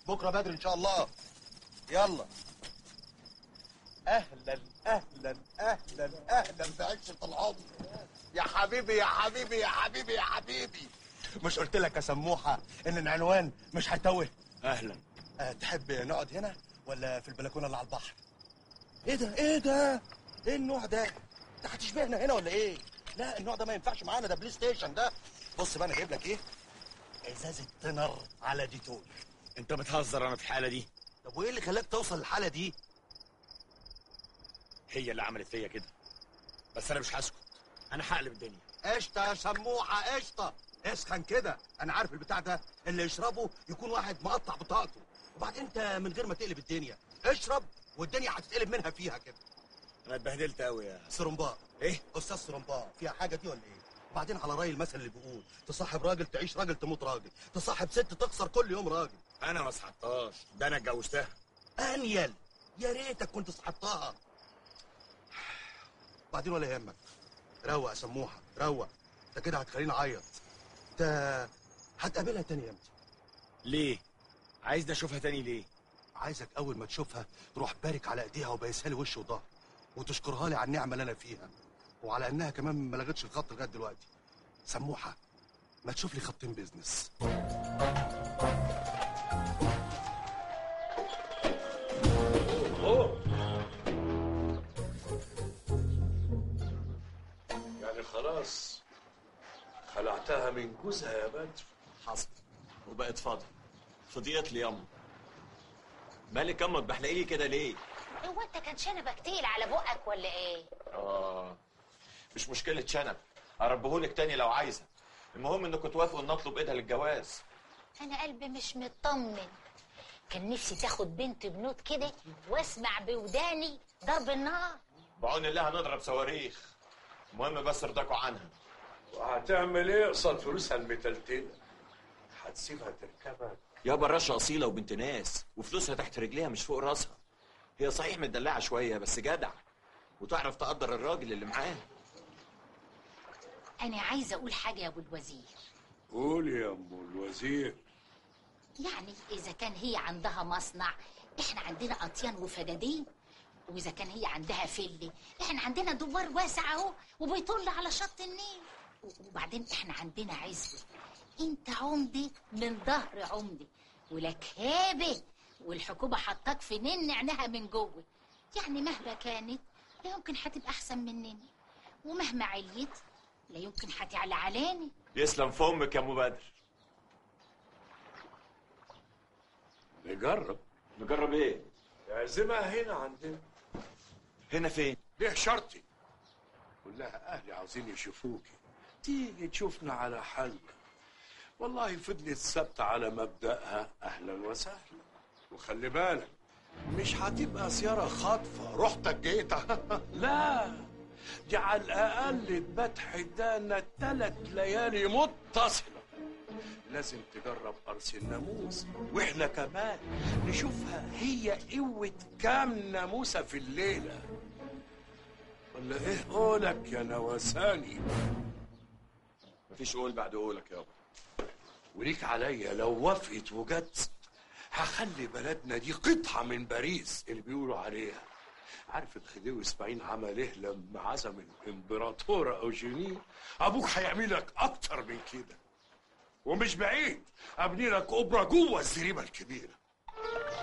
بكره بدري ان شاء الله يلا اهلا اهلا اهلا اهلا بعشة العمر يا حبيبي يا حبيبي يا حبيبي يا حبيبي مش قلت لك يا سموحه ان العنوان مش هيتوه اهلا أه تحب نقعد هنا ولا في البلكونه اللي على البحر ايه ده ايه ده ايه النوع ده انت هتشبهنا هنا ولا ايه لا النوع ده ما ينفعش معانا ده بلاي ستيشن ده بص بقى انا جايب لك ايه ازازه تنر على ديتول انت بتهزر انا في الحاله دي طب وايه اللي خلاك توصل للحاله دي هي اللي عملت فيا كده بس انا مش هسكت انا هقلب الدنيا قشطه يا سموحه قشطه اسخن كده انا عارف البتاع ده اللي يشربه يكون واحد مقطع بطاقته وبعدين انت من غير ما تقلب الدنيا اشرب والدنيا هتتقلب منها فيها كده انا اتبهدلت قوي يا سرمباء ايه استاذ سرمباء فيها حاجه دي ولا ايه وبعدين على راي المثل اللي بيقول تصاحب راجل تعيش راجل تموت راجل تصاحب ست تخسر كل يوم راجل انا ما صحبتهاش ده انا اتجوزتها انيل يا ريتك كنت صاحبتها بعدين ولا يهمك روق يا سموحه روق انت كده هتخليني اعيط انت هتقابلها تاني امتى ليه عايزني اشوفها تاني ليه عايزك اول ما تشوفها تروح بارك على ايديها وبايسها لي وش وظهر وتشكرها لي على النعمه اللي انا فيها وعلى انها كمان ما لغتش الخط لغايه دلوقتي سموحه ما تشوف لي خطين بيزنس يعني خلاص خلعتها من جوزها يا بدر حصل وبقت فاضي فضيت لي ياما مالك ياما بحلقي لي كده ليه هو انت كان شنبك تقيل على بقك ولا ايه؟ اه مش مشكله شنب اربهولك تاني لو عايزه المهم انكم توافقوا ان اطلب ايدها للجواز انا قلبي مش مطمن كان نفسي تاخد بنت بنوت كده واسمع بوداني ضرب النار بعون الله هنضرب صواريخ المهم بس ارضاكوا عنها وهتعمل ايه قصاد فلوسها المتلتلة هتسيبها تركبك يابا الرشا اصيله وبنت ناس وفلوسها تحت رجليها مش فوق راسها هي صحيح مدلعه شويه بس جدع وتعرف تقدر الراجل اللي معاها انا عايزه اقول حاجه يا ابو الوزير قول يا ام الوزير يعني اذا كان هي عندها مصنع احنا عندنا اطيان وفدادين واذا كان هي عندها فله احنا عندنا دوار واسع اهو وبيطل على شط النيل وبعدين احنا عندنا عزوه انت عمدي من ظهر عمدي ولك هيبه والحكومه حطاك في نن عينها من جوه يعني مهما كانت لا يمكن هتبقى احسن مننا ومهما عليت لا يمكن هتعلى علينا يسلم فمك يا ام بدر نجرب نجرب ايه اعزمها هنا عندنا هنا فين ليه شرطي قول لها اهلي عاوزين يشوفوكي تيجي تشوفنا على حالنا والله فضلت ثابته على مبدأها اهلا وسهلا وخلي بالك مش هتبقى زياره خاطفه رحتك جيتها لا دي على الاقل تبات حدانا ثلاث ليالي متصله لازم تجرب قرص الناموس واحنا كمان نشوفها هي قوة كام ناموسة في الليلة ولا ايه قولك يا نواساني مفيش قول بعد قولك يابا وليك عليا لو وافقت وجت هخلي بلدنا دي قطعة من باريس اللي بيقولوا عليها عارف الخديوي اسماعيل عمل ايه لما عزم الامبراطورة اوجيني ابوك هيعملك اكتر من كده ومش بعيد ابني لك اوبرا جوه الزريبه الكبيره